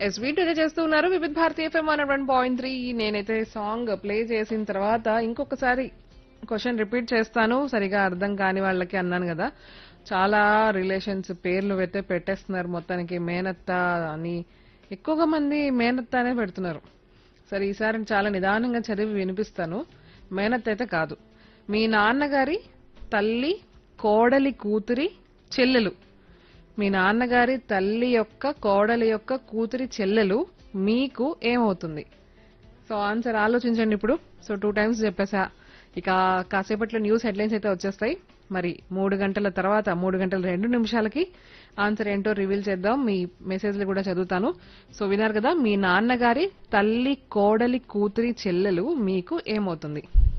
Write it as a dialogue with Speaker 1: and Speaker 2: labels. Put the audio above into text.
Speaker 1: yes video చేస్తూ ఉన్నారు వివిధ భారతీయ FM one one point three నేనైతే సాంగ్ ప్లే చేసిన తర్వాత ఇంకొకసారి క్వశ్చన్ రిపీట్ చేస్తాను సరిగా అర్థం కాని వాళ్ళకి అన్నాను కదా చాలా రిలేషన్స్ పేర్లు అయితే పెట్టేస్తున్నారు మొత్తానికి మేనత్త అని ఎక్కువగా మంది మేనత్త అనే పెడుతున్నారు సరే ఈసారి చాలా నిదానంగా చదివి వినిపిస్తాను మేనత్త అయితే కాదు మీ నాన్నగారి తల్లి కోడలి కూతురి చెల్లెలు మీ నాన్నగారి తల్లి యొక్క కోడలి యొక్క కూతురి చెల్లెలు మీకు ఏమవుతుంది సో ఆన్సర్ ఆలోచించండి ఇప్పుడు సో టూ టైమ్స్ చెప్పేసా ఇక కాసేపట్లో న్యూస్ హెడ్లైన్స్ అయితే వచ్చేస్తాయి మరి మూడు గంటల తర్వాత మూడు గంటల రెండు నిమిషాలకి ఆన్సర్ ఏంటో రివీల్ చేద్దాం మీ మెసేజ్లు కూడా చదువుతాను సో విన్నారు కదా మీ నాన్నగారి తల్లి కోడలి కూతురి చెల్లెలు మీకు ఏమవుతుంది